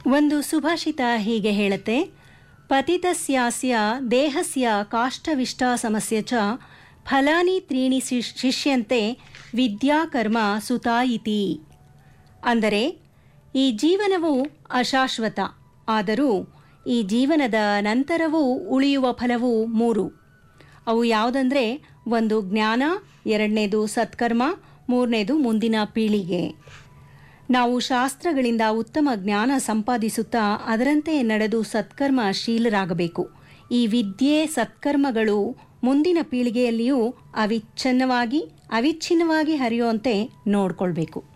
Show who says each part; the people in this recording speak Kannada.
Speaker 1: ಒಂದು ಸುಭಾಷಿತ ಹೀಗೆ ಹೇಳುತ್ತೆ ಪತಿತಸ್ಯಾಸ್ಯ ದೇಹಸ್ಯ ಕಾಷ್ಟವಿಷ್ಟ ಸಮಸ್ಯೆ ಚ ಫಲಾನಿ ತ್ರೀಣಿ ಶಿಷ್- ಶಿಷ್ಯಂತೆ ವಿದ್ಯಾಕರ್ಮ ಸುತಾ ಇತಿ ಅಂದರೆ ಈ ಜೀವನವು ಅಶಾಶ್ವತ ಆದರೂ ಈ ಜೀವನದ ನಂತರವೂ ಉಳಿಯುವ ಫಲವು ಮೂರು ಅವು ಯಾವುದಂದ್ರೆ ಒಂದು ಜ್ಞಾನ ಎರಡನೇದು ಸತ್ಕರ್ಮ ಮೂರನೇದು ಮುಂದಿನ ಪೀಳಿಗೆ ನಾವು ಶಾಸ್ತ್ರಗಳಿಂದ ಉತ್ತಮ ಜ್ಞಾನ ಸಂಪಾದಿಸುತ್ತಾ ಅದರಂತೆ ನಡೆದು ಸತ್ಕರ್ಮ ಶೀಲರಾಗಬೇಕು ಈ ವಿದ್ಯೆ ಸತ್ಕರ್ಮಗಳು ಮುಂದಿನ ಪೀಳಿಗೆಯಲ್ಲಿಯೂ ಅವಿಚ್ಛಿನ್ನವಾಗಿ ಅವಿಚ್ಛಿನ್ನವಾಗಿ ಹರಿಯುವಂತೆ ನೋಡ್ಕೊಳ್ಬೇಕು